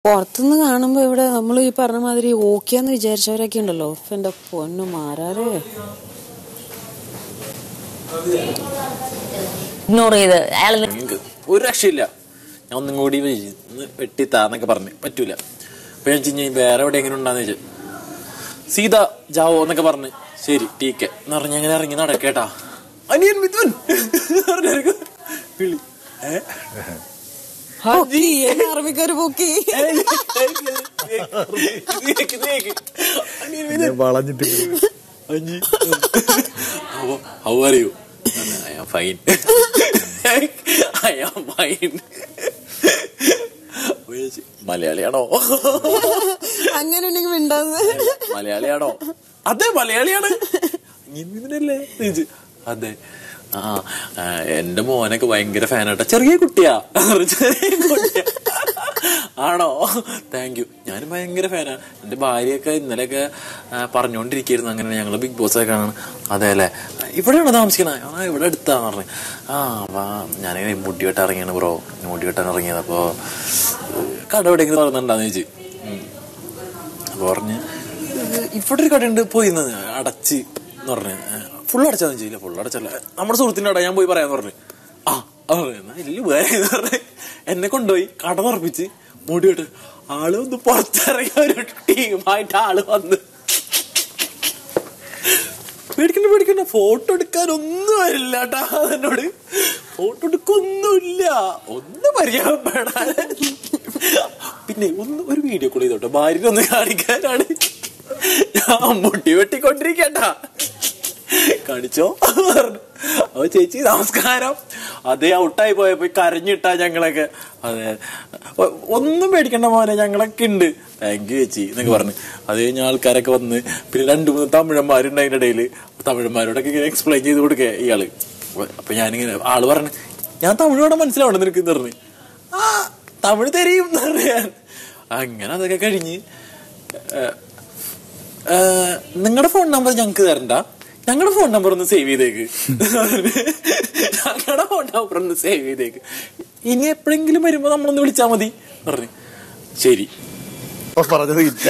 പുറത്തുനിന്ന് കാണുമ്പോ ഇവിടെ നമ്മൾ ഈ പറഞ്ഞ മാതിരി ഓക്കെന്ന് വിചാരിച്ചവരൊക്കെ ഉണ്ടല്ലോ എന്റെ പൊന്നു മാറാറേ ഇഗ്നോർ ചെയ്ത് അയാൾ നിങ്ങൾക്ക് ഒരു രക്ഷയില്ല ഞാൻ ഒന്നും കൂടി വെച്ച് ഒന്ന് വെട്ടിത്താന്നൊക്കെ പറഞ്ഞു പറ്റൂല അപ്പൊ ഞാൻ വെച്ച് കഴിഞ്ഞാൽ വേറെ എവിടെ എങ്ങനെ ഉണ്ടാന്ന് വെച്ചു സീത ജാവോ എന്നൊക്കെ പറഞ്ഞ് ശരി ടീക്കെ എന്ന് പറഞ്ഞ് അങ്ങനെ ഇറങ്ങി നടക്കേട്ടാ അനിയൻ മിഥുൻ എന്ന് പറഞ്ഞായിരിക്കും വിളി ഏ? പൊക്കി, എന്നെ അറബിക്കാര് പൊക്കി ഏ, നീക്ക്, നീക്ക്. അനിയൻ മിഥുൻ. വളഞ്ഞിട്ട് അഞ്ചി how, how are you I am fine I am fine മലയാളിയാണോ അങ്ങനെ ഉണ്ടെങ്കിൽ മിണ്ടാന്ന് മലയാളിയാണോ അതെ മലയാളിയാണ് ഇങ്ങനല്ലേ ചോദിച്ചു. അതെ ആ ആ, എന്റെ മോനൊക്കെ ഭയങ്കര ഫാനാട്ടാ ചെറിയ കുട്ടിയാ ചെറിയ കുട്ടിയാ ആണോ താങ്ക് യു ഞാനും ഭയങ്കര ഫാനാ എന്റെ ഭാര്യയൊക്കെ ഇന്നലെയൊക്കെ ആ, പറഞ്ഞുകൊണ്ടിരിക്കുന്നു അങ്ങനെ ഞങ്ങള് ബിഗ് ബോസ് ഒക്കെ കാണണം അതെ അല്ലേ ഇവിടെയാണോ താമസിക്കണേ ആ ഇവിടെ അടുത്താന്ന് പറഞ്ഞു ആ വാ ഞാനിങ്ങനെ മുടി വെട്ടാൻ ഇറങ്ങിയാണ് ബ്രോ മുടി വെട്ടാൻ ഇറങ്ങിയത് അപ്പോ കട എവിടെയെങ്കിലും തുറന്നിട്ടുണ്ടാന്ന് ചോദിച്ചു ഉം. അപ്പൊ പറഞ്ഞ് "ഇത് ഇവിടെ ഒരു കടയുണ്ട് പോയി നിന്ന് അടച്ച് എന്ന് പറഞ്ഞ് ഫുൾ അടച്ചാന്ന് ചെയ്യില്ല ഫുൾ അടച്ചല്ല നമ്മുടെ സുഹൃത്തിന്റെ കട ഞാൻ പോയി പറയാന്ന് പറഞ്ഞു ആ അത് പറഞ്ഞു, എന്നാ വലിയ ഉപകാരം എന്ന് പറഞ്ഞ് എന്നെ കൊണ്ടുപോയി കട തുറപ്പിച്ച് മൂടിയിട്ട് ആള് ഒന്ന് പുറത്തിറങ്ങിയ ഒരു ടീമായിട്ട് ആള് വന്ന് പേടിക്കണ്ട പേടിക്കണ്ട ഫോട്ടോ എടുക്കാൻ ഒന്നും വരില്ല കേട്ടാ എന്നോട് ഫോട്ടോ എടുക്കൊന്നുമില്ല ഒന്ന് പരിചയപ്പെടാൻ പിന്നെ ഒന്ന് ഒരു വീഡിയോ കോൾ ചെയ്തോട്ടെ ഭാര്യ ഒന്ന് കാണിക്കാനാണ് ഞാൻ മുട്ടി വെട്ടിക്കൊണ്ടിരിക്കട്ടാ കാണിച്ചോ അപ്പൊ ചേച്ചി നമസ്കാരം അതേ ഔട്ടായി പോയപ്പോ ഈ കരഞ്ഞിട്ടാ ഞങ്ങളൊക്കെ അതെ ഒ- ഒന്നും പേടിക്കണ്ട മോനെ ഞങ്ങളൊക്കെ ഉണ്ട് താങ്ക് യു ചേച്ചി എന്നൊക്കെ പറഞ്ഞു അത് കഴിഞ്ഞ ആൾക്കാരൊക്കെ വന്ന് പിന്നെ രണ്ടു മൂന്ന് തമിഴന്മാരുണ്ട് അതിന്റെ ഇടയില് തമിഴന്മാരോടൊക്കെ ഇങ്ങനെ എക്സ്പ്ലെയിൻ ചെയ്ത് കൊടുക്കുക ഇയാള് അപ്പൊ ഞാനിങ്ങനെ ആള് പറഞ്ഞു ഞാൻ തമിഴോടെ മനസ്സിലാവണം നിനക്ക് എന്ന് പറഞ്ഞു ആ തമിഴ് തരും എന്ന് പറഞ്ഞു ഞാൻ അങ്ങനെ അതൊക്കെ കഴിഞ്ഞ് നിങ്ങളുടെ ഫോൺ നമ്പർ ഞങ്ങക്ക് തരണ്ട ഞങ്ങളുടെ ഫോൺ നമ്പർ ഒന്ന് സേവ് ചെയ്തേക്ക് ഞങ്ങളുടെ ഫോൺ നമ്പർ ഒന്ന് സേവ് ചെയ്തേക്ക് ഇനി എപ്പോഴെങ്കിലും വരുമ്പോ നമ്മളൊന്ന് വിളിച്ചാ മതി പറഞ്ഞു ശരി ഇപ്പൊ പറഞ്ഞത് ഇല്ല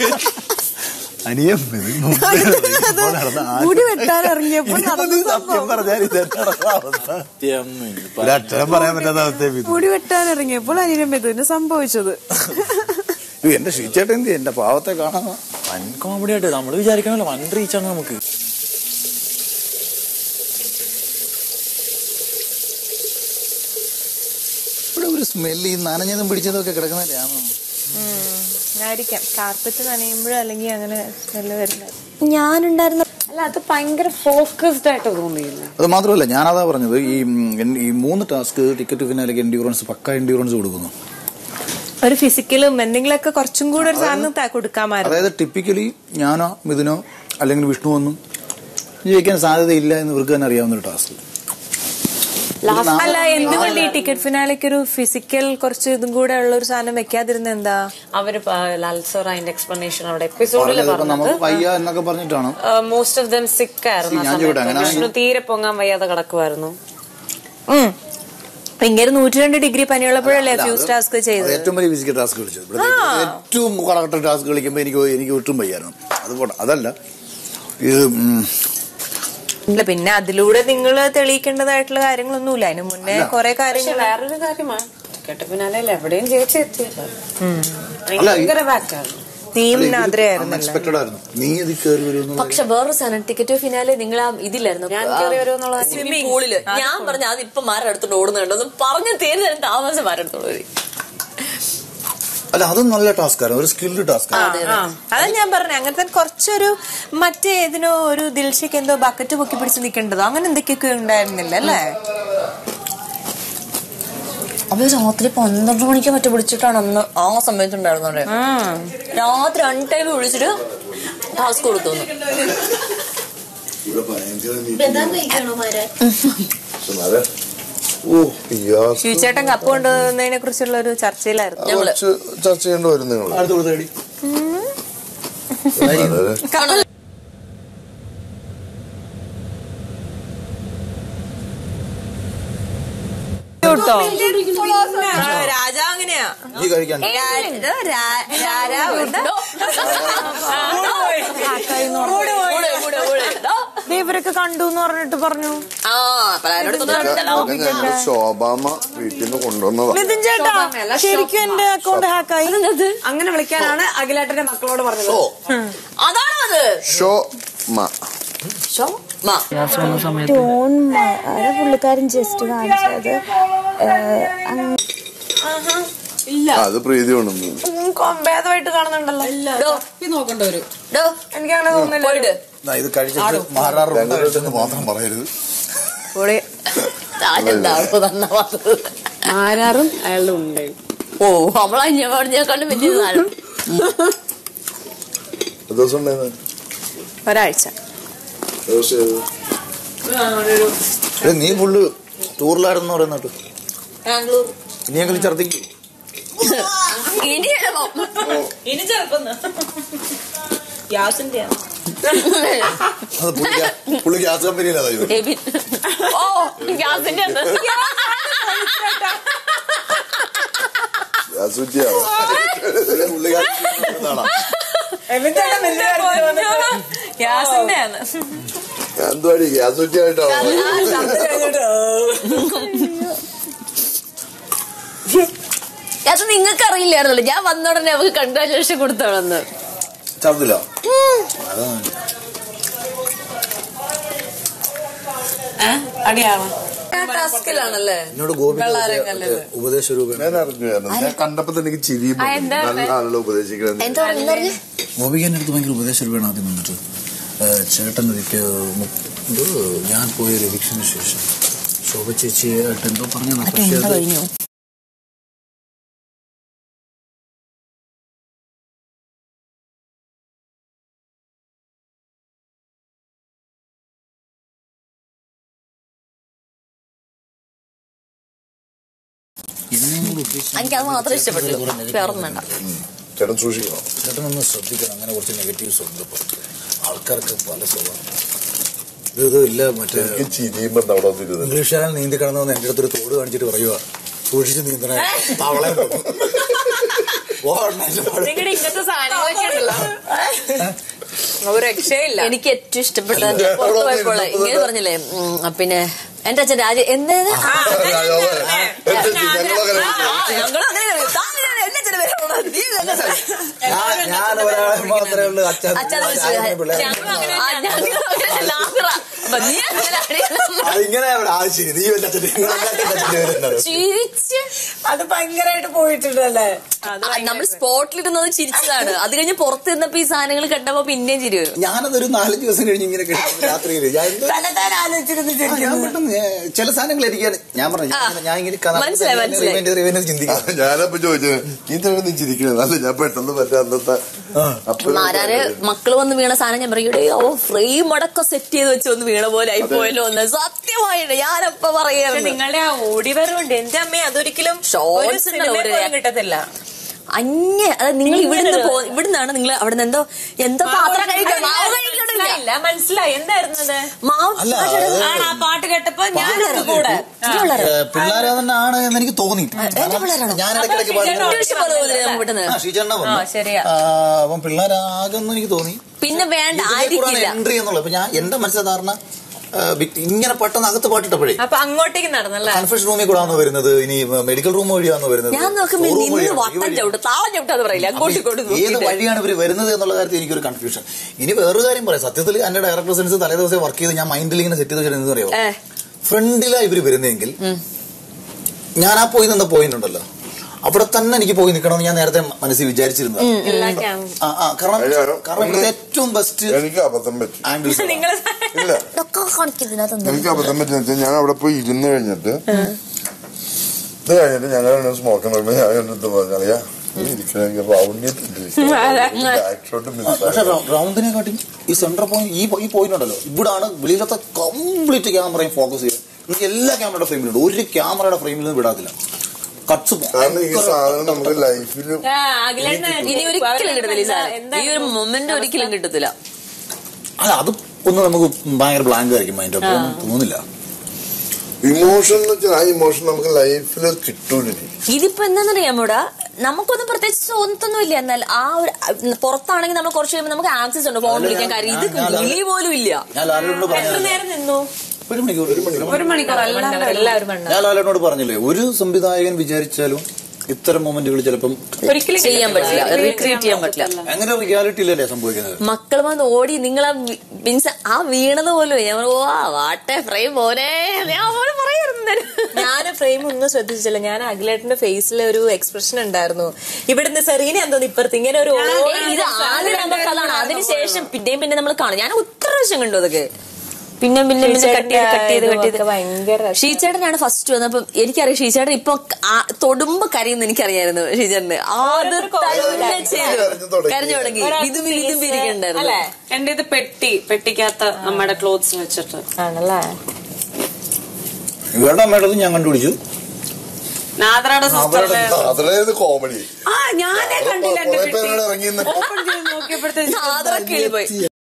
അനിയം ഇത് മുമ്പ് ഇപ്പോൾ നടന്ന ആ- മുടി വെട്ടാൻ ഇറങ്ങിയപ്പോ ഇതിപ്പോ നടന്ന നീ സത്യം സംഭവം. പറഞ്ഞാൽ ഇതെന്താണ് അവസ്ഥ എന്ന് ഒരു അക്ഷരം പറയാൻ പറ്റാത്ത അവസ്ഥ മുടി വെട്ടാൻ ഇറങ്ങിയപ്പോൾ അനിയനും മെതുവിന് സംഭവിച്ചത് എന്റെ ഷീച്ചേട്ടൻ എന്ത് എന്റെ പാവത്തെ കാണാൻ വൻ കോമഡി ആയിട്ട് നമ്മൾ വിചാരിക്കണല്ലോ വൻ റീച്ചാണ് നമുക്ക് ഇവിടെ ഒരു സ്മെല്ല് ഈ നനഞ്ഞതും പിടിച്ചതും ഒക്കെ കിടക്കുന്നതിലാണോ ആയിരിക്കാം കാർപ്പറ്റ് നനയുമ്പോഴോ അല്ലെങ്കിൽ അങ്ങനെ സ്മെല്ല് വരുന്നത് ഞാനുണ്ടായിരുന്ന അല്ല അത് ഭയങ്കര ഫോക്കസ്ഡ് ആയിട്ട് തോന്നിയില്ല അത് മാത്രമല്ല ഞാനതാ പറഞ്ഞത് ഈ ഉം, എൻ- ഈ മൂന്ന് ടാസ്ക് ടിക്കറ്റ് ഫിനാലേക്ക് എൻഡ്യൂറൻസ് പക്ക എൻഡ്യൂറൻസ് കൊടുക്കുന്നു ഒരു ഫിസിക്കലും എന്തെങ്കിലുമൊക്കെ കുറച്ചും കൂടെ ഒരു സാധനം ത- കൊടുക്കാമായിരുന്നു അതായത് ടിപ്പിക്കലി ഞാനോ മിഥുനോ അല്ലെങ്കിൽ വിഷ്ണു ഒന്നും ജയിക്കാൻ സാധ്യതയില്ല എന്ന് ഇവർക്ക് തന്നെ അറിയാവുന്ന ഒരു ടാസ്ക് അല്ല എന്തുകൊണ്ട് ഈ ടിക്കറ്റ് ഫിനാലേക്ക് ഒരു ഫിസിക്കൽ കുറച്ച് ഇതും കൂടെ ഉള്ള ഒരു സാധനം വെക്കാതിരുന്ന എന്താ അവര് ലാൽസോർ അതിന്റെ എക്സ്പ്ലനേഷൻ അവിടെ എപ്പിസോഡിൽ പറഞ്ഞത് നമുക്ക് വയ്യ എന്നൊക്കെ പറഞ്ഞിട്ടാണ് മോസ്റ്റ് ഓഫ് ദം സിക്ക് ആയിരുന്നു ആ ഞാൻ ചോദിക്കട്ടെ, സമയത്ത്. അങ്ങനെ വിഷ്ണു തീരെ പൊങ്ങാൻ വയ്യാതെ കിടക്കുമായിരുന്നു ഉം. ഇങ്ങനെ നൂറ്റി രണ്ട് ഡിഗ്രി പനിയുള്ളപ്പോഴല്ലേ ഫ്യൂസ് ടാസ്ക് അത് ചെയ്തത് ഏറ്റവും വലിയ ഫിസിക്കൽ ടാസ്ക് കളിച്ചത് ഇവിടെ ഏറ്റവും കളക്ടർ ടാസ്ക് കളിക്കുമ്പോൾ എനിക്ക് എനിക്ക് ഒട്ടും വയ്യായിരുന്നു അത് പോട്ടെ അതല്ല ഇത് ഉം, ഇല്ല പിന്നെ അതിലൂടെ നിങ്ങൾ തെളിയിക്കേണ്ടതായിട്ടുള്ള കാര്യങ്ങളൊന്നുമില്ല അതിന് മുന്നേ കുറെ പക്ഷെ കാര്യങ്ങൾ വേറൊരു കാര്യമാണ് ടിക്കറ്റ് പിന്നാലെ എവിടെയും ജയിച്ചെത്തിയത് അല്ല, ഈ- ഭയങ്കര ബാറ്റായിരുന്നു നീയും നാദ്രയായിരുന്നല്ലോ അൺഎക്സ്പെക്ടഡ് ആയിരുന്നു നീ ഇത് കയറി വരുമെന്ന് പക്ഷെ വേറൊരു സാധനം ടിക്കറ്റ് ഫിനാലെ നിങ്ങൾ ആ ഇതില്ലായിരുന്നു ഞാൻ കയറി വരുമെന്നുള്ള സ്വിമ്മിംഗ് പൂളില് ഞാൻ പറഞ്ഞ അത് ഇപ്പൊ മാരെടുത്തോണ്ട് ഓടുന്നുണ്ടോ പറഞ്ഞു തീരുന്നതിന് താമസം മാരെടുത്തോളൂ അല്ല അതും നല്ല ടാസ്ക് ആയിരുന്നു ഒരു സ്കിൽഡ് ടാസ്ക് അതാ ഞാൻ പറഞ്ഞത് അങ്ങനത്തെ കുറച്ചൊരു മറ്റേ ഇതിനോ ഒരു ദിൽഷയ്ക്ക് എന്തോ ബക്കറ്റ് പൊക്കി പിടിച്ച് നിൽക്കേണ്ടതോ അങ്ങനെ എന്തൊക്കെയൊക്കെ ഉണ്ടായിരുന്നില്ല അല്ലേ അവര് രാത്രി പന്ത്രണ്ട് മണിക്ക് മറ്റു വിളിച്ചിട്ടാണ് അന്ന് ആ സമയത്തുണ്ടായിരുന്നത് രാത്രി അൺ ടൈം വിളിച്ചിട്ട് ടാസ്ക് കൊടുത്തു ഓ ഇയാൾക്ക് ശിവചേട്ടൻ കപ്പ് കൊണ്ടുവന്നതിനെ കുറിച്ചുള്ള ഒരു ചർച്ചയിലായിരുന്നു ഞങ്ങള് കുറച്ച് ചർച്ച ചെയ്യേണ്ടി വരും നിങ്ങൾ അടുത്ത് കൊടുത്തേടി കേട്ടോ രാജാവ് അങ്ങനെയാ നീ കഴിക്കാൻ രാ- രാ- രാരാവ് എന്താ? ദേ ഇവരൊക്കെ കണ്ടു എന്ന് പറഞ്ഞിട്ട് പറഞ്ഞു ആ പലാരോട് ശോഭാമ വീട്ടിൽ നിന്ന് കൊണ്ടുവന്നതാ നിതിൻ ചേട്ടാ ശരിക്കും എന്റെ അക്കൗണ്ട് ഹാക്കായി അങ്ങനെ വിളിക്കാനാണ് അഖിലേട്ടന്റെ മക്കളോട് പറഞ്ഞത് ഓ അതാണോ അത് ഷോ മ ഷോ മാ ടോൺ ആരെ പുള്ളിക്കാരൻ ജസ്റ്റ് കാണിച്ചത് അത് പ്രീതി കൊണ്ടുവന്നു ഭേദമായിട്ട് കാണുന്നുണ്ടല്ലോ നോക്കണ്ട വരും ഡോ എനിക്ക് അങ്ങനെ തോന്നുന്നില്ല പോയിട്ട് ദാ ഇത് കഴിച്ചിട്ട് മാറാറുണ്ട് കഴിച്ചെന്ന് മാത്രം പറയരുത് താഴെന്താണോ നന്നാവാത്തത് ആരാറും അയാളുടെ ഉണ്ടായി ഓ നമ്മളഞ്ഞേക്കാളും വലിയ സാധനം ഒരു ദിവസം ഉണ്ടായിരുന്നു ഒരാഴ്ച ദിവസം ഏത്? ഏ, നീ ഫുള്ള് ടൂറിലായിരുന്നു പറയുന്നോട്ട് ബാംഗ്ലൂർ ഇനിയെങ്കിലും ഛർദിക്കും ഇനി എളുപ്പം ഇനി ചെറുപ്പം ഗ്യാസിന്റെ അത് പുള്ളി ഗ്യാ- പുള്ളി ഗ്യാസ് കമ്പനിയിലാ ഇവർ എബിൻ. ഓ ഗ്യാസിന്റെ അത്. ആ സുജിയാവോ പുള്ളി ഗ്യാസ് കമ്പനിയിലാണോ? ഗ്യാസിന്റെ ആണ് ഞാൻ എന്തുവാടി ഗ്യാസ് സുജിയായിട്ടാണോ അത് നിങ്ങൾക്ക് അറിയില്ലായിരുന്നല്ലോ ഞാൻ വന്ന ഉടനെ അവർക്ക് കൺഗ്രാറ്റുലേഷൻ കൊടുത്തോളന്ന് ഛർദില്ല അതാണ് അടിയാവോ ടാസ്കിലാണല്ലേ എന്നോട് ഗോപി ഉപദേശ രൂപ ഞാൻ അറിഞ്ഞായിരുന്നു ഞാൻ കണ്ടപ്പോ തന്നെ എനിക്ക് ചിരിയും വന്നു. നല്ല ആളുകളെ ഉപദേശിക്കണം എന്താ എന്താ പറഞ്ഞേ ഗോപികന്റെ അടുത്ത് ഭയങ്കര ഉപദേശ രൂപയാണ് ആദ്യം വന്നിട്ട് ഏഹ് ചേട്ടൻ ഒരിക്കൽ മു- എന്തോ ഞാൻ പോയ ഒരു എവിക്ഷന് ശേഷം ശോഭ ചേച്ചിയായിട്ട് എന്തോ പറഞ്ഞതാ പക്ഷെ അത് എന്നെയും കൂടി ഉദ്ദേശിച്ച് എനിക്കത് മാത്രമേ ഇഷ്ടപ്പെട്ടുള്ളൂ വേറൊന്നും വേണ്ട ചേട്ടൻ സൂക്ഷിക്കണം ചേട്ടനൊന്ന് ശ്രദ്ധിക്കണം അങ്ങനെ കുറച്ച് നെഗറ്റീവ്സ് ഉണ്ട് ഇപ്പൊ ആൾക്കാർക്ക് പല സ്വഭാവം ഇത് ഇത് ഇല്ല മറ്റേ എനിക്ക് ചിരിയുമ്പോ അവിടെ വന്നിരുന്നത് ഇംഗ്ലീഷുകാരൻ നീന്തി കിടന്നു വന്ന് എന്റെ അടുത്തൊരു തോട് കാണിച്ചിട്ട് പറയുക സൂക്ഷിച്ച് നീന്തണ തവളെ നിങ്ങളുടെ ഇങ്ങനത്തെ സാധനങ്ങളൊക്കെ ഉണ്ടല്ലോ ഒരു രക്ഷയില്ല എനിക്ക് ഏറ്റവും ഇഷ്ടപ്പെട്ട പുറത്തു പോയപ്പോൾ ഇങ്ങനെ പറഞ്ഞില്ലേ ഉം, പിന്നെ എന്റെ അച്ഛൻ രാജ എന്തായത് ആ, ഞങ്ങളും അങ്ങനെ കളിക്കും. താൻ ഇതിനെ എന്നെ അച്ഛന്റെ പേര് പറഞ്ഞത്. നീ ഇതെന്നെ പറയും. ഞാൻ ഒരാളെ മാത്രമേ ഉള്ളൂ അച്ഛൻ അച്ഛൻ വിളിച്ചു. ആരെയും പിള്ളേരെ ഞങ്ങളും അങ്ങനെ ആ, ഞങ്ങളും അങ്ങനെ നാഗറ. അപ്പൊ നീ അങ്ങനെ അറിയണം. അതിങ്ങനെ അവിടെ ആ ശരി നീ വല്ല അച്ഛൻ്റെ നിങ്ങൾ അച്ഛൻ്റെ അച്ഛൻ്റെ പേരെന്താണ് ചിരിച്ച് അത് ഭയങ്കരമായിട്ട് പോയിട്ടുണ്ടല്ലേ നമ്മൾ സ്പോട്ടിലിരുന്നത് ചിരിച്ചതാണ് അത് കഴിഞ്ഞ് പുറത്ത് നിന്നപ്പോ ഈ സാധനങ്ങൾ കണ്ടപ്പോ പിന്നെയും ചിരി വരും ഞാനതൊരു നാലഞ്ച് ദിവസം കഴിഞ്ഞ് ഇങ്ങനെ കിടന്നു രാത്രിയിൽ ഞാൻ എന്തോ തന്നെത്താൻ ആലോചിച്ചിരുന്നു ആ, ഞാൻ പെട്ടെന്ന് ഞാൻ- ചില സാധനങ്ങൾ എനിക്ക് ഞാൻ പറഞ്ഞു ആ. ഞാൻ ഇങ്ങനെ കഥ മനസ്സിലായി, മനസ്സിലായി. റിവൈൻഡ് റിവൈൻഡ് ചിന്തിക്കാം ഞാനപ്പോ ചോദിച്ചത് നീ തന്നെ നീ ചിരിക്കണത് അല്ല ഞാൻ പെട്ടെന്ന് പറ്റാ അന്നത്തെ അപ്പൊ മാരാര് മക്കള് വന്ന് വീണ സാധനം ഞാൻ പറയൂടെ ഓ ഫ്രെയിം അടക്കം സെറ്റ് ചെയ്ത് വെച്ച് ഒന്ന് വീണ പോലെ ആയിപ്പോയല്ലോ ഒന്ന് സത്യമായിട്ട് ഞാനപ്പ പക്ഷെ പറയായിരുന്നു നിങ്ങളുടെ ആ ഓടി വരവുണ്ട് എന്റെ അമ്മ അതൊരിക്കലും Shorts ഒരു ഉണ്ട് സിനിമ ഒരു പോലും കിട്ടത്തില്ല അന്യ അത് നിങ്ങൾ ഇവിടുന്ന് പോ ഇവിടുന്നാണ് നിങ്ങൾ അവിടെ നിന്ന് എന്തോ എന്തോ പാത്രം കഴിക്കണം മാവ് കഴിക്കണില്ല മനസ്സിലായില്ല മനസ്സിലായി എന്തായിരുന്നു അത് മാവ് അല്ല, ആണ് ആ പാട്ട് കേട്ടപ്പോ ഞാനത് കൂടെ പിള്ളേരെ തന്നെ ആണ് എന്ന് എനിക്ക് തോന്നി ഞാൻ ഇടയ്ക്കിടയ്ക്ക് പാടുന്ന- ട്യൂഷൻ പോലെ തോന്നില്ലേ നമുക്ക് പെട്ടെന്ന് ആ, ഷീജണ്ണ ആ, വന്നു ശരിയാ. ആ, അപ്പം പിള്ളേരാകുമെന്ന് എനിക്ക് തോന്നി പിന്നെ വേണ്ട ആയിരിക്കില്ല എൻട്രി എന്നുള്ളത് അപ്പൊ ഞാൻ എന്റെ മനസ്സിലെ ധാരണ ആ, ബി- ഇങ്ങനെ പെട്ടെന്ന് അകത്ത് പാട്ടിട്ടപ്പോഴേ അപ്പൊ അങ്ങോട്ടേക്ക് നടന്നല്ലേ കൺഫ്യൂഷൻ റൂമിൽ കൂടാന്ന് വരുന്നത് ഇനി മെഡിക്കൽ റൂം വഴിയാന്ന് വരുന്നത് ഞാൻ നോക്കുമ്പോ സ്റ്റോർ റൂം നിന്ന് വഴിയാണോ? ഈ വട്ടം വഴിയാണോ? ചവിട്ട് താളം ചവിട്ടാന്ന് പറയില്ല അങ്ങോട്ടും ഇങ്ങോട്ടും അപ്പൊ ഏത് നോക്കിയിട്ട്. വഴിയാണ് ഇവർ വരുന്നത് എന്നുള്ള കാര്യത്തിൽ എനിക്കൊരു കൺഫ്യൂഷൻ ഇനി വേറൊരു കാര്യം പറയാം സത്യത്തിൽ എന്റെ ഡയറക്ടർ സെൻസ് തലേ ദിവസം വർക്ക് ചെയ്ത് ഞാൻ മൈൻഡിൽ ഇങ്ങനെ സെറ്റ് ചെയ്ത് വെച്ചിട്ട് അറിയോ ഏ. ഫ്രണ്ടിലാ ഇവര് വരുന്നതെങ്കിൽ ഞാൻ ആ പോയി നിന്ന പോയിന്റ് ഉണ്ടല്ലോ അവിടെ തന്നെ എനിക്ക് പോയി നിൽക്കണമെന്ന് ഞാൻ നേരത്തെ മനസ്സിൽ വിചാരിച്ചിരുന്നത് എല്ലാ ക്യാം ആ ആ കാരണം അയ്യോ, കാരണം ഇവിടുത്തെ ഏറ്റവും ബെസ്റ്റ് എനിക്ക് അബദ്ധം പറ്റി ആംഗിൾസ് നിങ്ങള് ഇല്ല ഇതൊക്കെ കാണിക്കുന്നതിനകത്ത് എനിക്ക് അബദ്ധം പറ്റിയെന്ന് വെച്ചാൽ ഞാൻ അവിടെ പോയി ഇരുന്ന് കഴിഞ്ഞിട്ട് ഇത് കഴിഞ്ഞിട്ട് ഞങ്ങൾ സ്മോക്കിംഗ് റൂമിൽ ഞാൻ എന്നിട്ട് പറഞ്ഞാ ഇരിക്കണമെങ്കിൽ റൗണ്ടിൽ ബാക്ക് ഷോട്ട് പക്ഷെ മിസ് റൗണ്ടിനെ കാട്ടി ഈ സെന്റർ പോയിന്റ് ഈ ഈ പോയിന്റ് ഉണ്ടല്ലോ ഇവിടാണ് വെളിയിലത്തെ കംപ്ലീറ്റ് ക്യാമറയും ഫോക്കസ് ചെയ്യുക എനിക്ക് എല്ലാ ക്യാമറയുടെ ഫ്രെയിമിലുണ്ട് ഒരു ക്യാമറയുടെ ഫ്രെയിമിൽ നിന്ന് വിടാത്തില്ല കട്ട്സ് കാരണം ഈ സാധനം നമുക്ക് ലൈഫിൽ ഇനി ഒരിക്കലും കിട്ടത്തില്ല ഈ സാധനം. ഈ ഒരു മൊമെന്റ് ഒരിക്കലും കിട്ടത്തില്ല അല്ല അത് ഒന്ന് നമുക്ക് ഭയങ്കര ബ്ലാങ്ക് ആയിരിക്കും മൈൻഡ് അപ്പൊ ഒന്നും തോന്നില്ല ഇമോഷൻ എന്ന് വെച്ചാൽ ആ ഇമോഷൻ നമുക്ക് ലൈഫിൽ കിട്ടൂല ഇതിപ്പോ എന്താണെന്നറിയാമോടാ നമുക്കൊന്നും പ്രത്യേകിച്ച് തോന്നത്തൊന്നും ഇല്ല എന്നാൽ ആ ഒരു പുറത്താണെങ്കിൽ നമ്മൾ കുറച്ച് കഴിയുമ്പോൾ നമുക്ക് ആക്സസ് ഉണ്ട് ഫോൺ വിളിക്കാൻ കാര്യം ഇത് വിളി പോലും ഇല്ല ഞാൻ ലാലോട് പറഞ്ഞു നേരം നിന്നു ഒരു മണിക്കൂർ ഒരു മണിക്കൂർ ഒരു മണിക്കൂർ എല്ലാവരും വേണ്ട ഞാൻ ലാലോട് പറഞ്ഞില്ലേ ഒരു സംവിധായകൻ വിചാരിച്ചാലും ഇത്തരം മൊമെന്റുകൾ ചിലപ്പം ഒരിക്കലും ചെയ്യാൻ പറ്റില്ല റിക്രിയേറ്റ് ചെയ്യാൻ പറ്റില്ല അങ്ങനെ റിയാലിറ്റിയിലല്ലേ സംഭവിക്കുന്നത് മക്കൾ വന്ന് ഓടി നിങ്ങളെ മീൻസ് ആ വീണത് പോലും ഞാൻ പറഞ്ഞു, ഓ വാട്ടെ ഫ്രെയിം പോലെ ഞാൻ അവള് പറയാറുണ്ട് ഞാൻ ഫ്രെയിം ഒന്നും ശ്രദ്ധിച്ചില്ല ഞാൻ അഖിലേട്ടന്റെ ഫേസിൽ ഒരു എക്സ്പ്രഷൻ ഉണ്ടായിരുന്നു ഇവിടുന്ന് സെറീന എന്തോ ഇപ്പുറത്ത് ഇങ്ങനെ ഒരു ഏയ് ഇത് ആദ്യം നമുക്ക് അതാണ് അതിനുശേഷം പിന്നെയും പിന്നെ നമ്മൾ കാണും ഞാൻ ഒത്തിരി പ്രാവശ്യം കണ്ടു അതൊക്കെ പിന്നെ പിന്നെ പിന്നെ കട്ട് ചെയ്ത് കട്ട് ചെയ്ത് കട്ട് ചെയ്ത് ഭയങ്കര രസം. ഷീചേട്ടനാണ് ഫസ്റ്റ് വന്നപ്പം എനിക്കറിയാം ഷീചേട്ടൻ ഇപ്പൊ ആ- തൊടുമ്പോ കരയുന്ന എനിക്കറിയായിരുന്നു ഷീചേട്ടന് അത് തന്നെ ചെയ്തു കരഞ്ഞു തുടങ്ങി ഇതും ഇതും പിരിക്കണ്ടായിരുന്നു അല്ലേ എന്റെ ഇത് പെട്ടി പെട്ടിക്കകത്ത് അമ്മയുടെ ക്ലോത്ത്സ് വെച്ചിട്ട് ആണല്ലേ ഇവരുടെ അമ്മയുടേത് ഞാൻ കണ്ടുപിടിച്ചു നാദ്രയുടെ സിസ്റ്ററിന്റെ അതിലേത് കോമഡി ആ ഞാനേ കണ്ടില്ല എന്റെ കുറെ പെട്ടി പേരോട് ഇറങ്ങി ഓപ്പൺ ചെയ്ത് നോക്കിയപ്പോഴത്തേക്ക് അതൊക്കെ പോയി